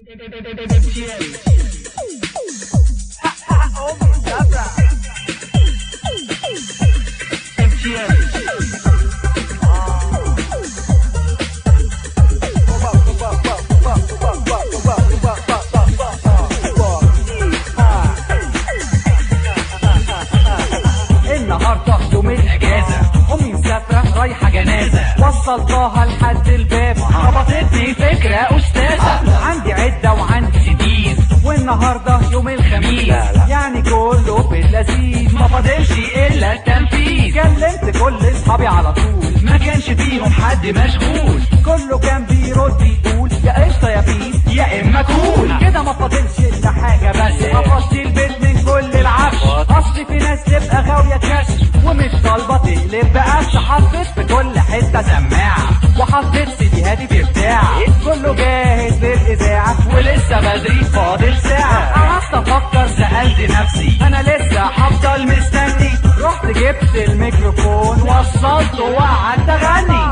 النهارده يوم الاجازه امي مسافره رايحه جنازه وصلتها لحد الباب خبطتني فكره استاذه عندي عده وعندي سديد والنهارده يوم الخميس يعني كله في اللذيذ ما فاضلش الا التنفيذ كلمت كل اصحابي على طول ما كانش فيهم حد مشغول كله كان بيرد يقول يا قشطه يا بيس يا اما كول كده ما فاضلش الا حاجه بس افضي البيت من كل العفش اصل في ناس تبقى غاويه كشف ومش طالبه تقلب بقفش حطيت في كل حته سماعه وحطيت سيديهاتي في بتاع كله جاهز للاذاعه ولسه بدري فاضل ساعه قعدت افكر سالت نفسي انا لسه هفضل مستني رحت جبت الميكروفون وصلته وقعدت اغني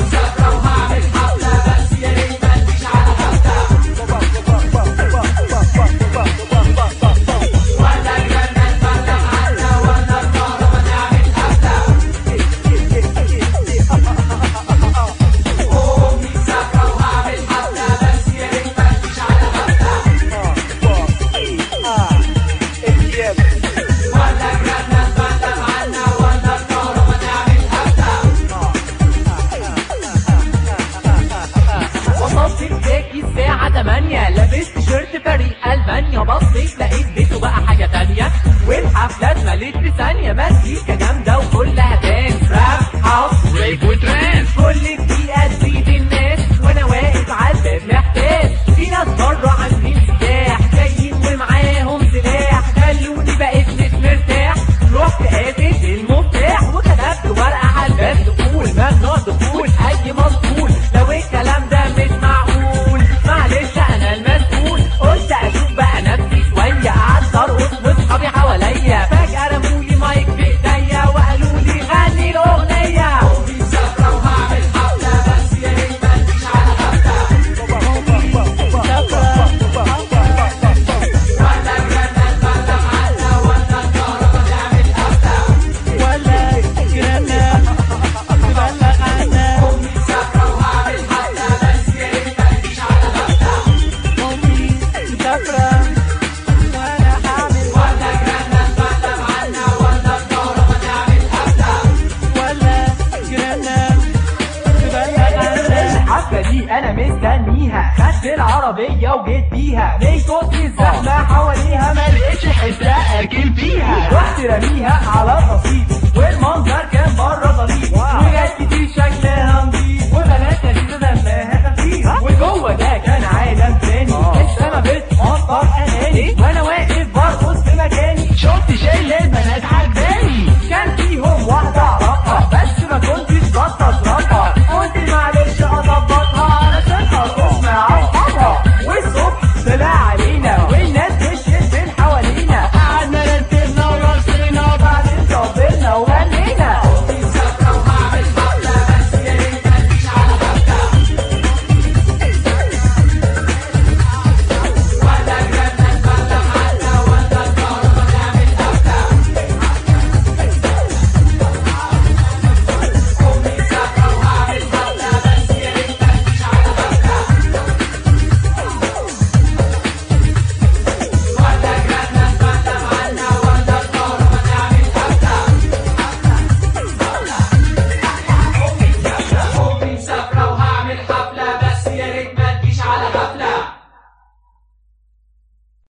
وصلت الباقي الساعة 8 لبست تيشيرت فريق ألمانيا بصيت لقيت بيته بقى حاجة تانية والحفلات مليت في ثانية مزيكا جامدة وكلها دانس راب هاوس ريب وترانس كل دقيقة تزيد الناس وأنا واقف على الباب محتاس في ناس بره عاملين سلاح جايين ومعاهم سلاح خلوني بقيت مش مرتاح رحت قافل المفتاح وكتبت ورقة على الباب تقول ممنوع دخول أي مسؤول لو الكلام ده مش معقول معلش أنا المسؤول قلت أشوف بقى نفسي شوية قعدت أرقص وأصحابي حواليا فجأة رمولي مايك في إيديا وقالوا لي غني الأغنية الحفلة دي أنا مستنيها خدت العربية وجيت بيها من كتر الزحمة حواليها ما لقيتش حتة أركن فيها رحت رميها على الرصيف والمنظر كان بره ظريف وجات كتير شكلها نضيف وبنات لذيذة دمها خفيف وجوه ده كان عالم تاني السما بتمطر أناني وأنا واقف برقص في مكاني شفت شايل البنات عجباني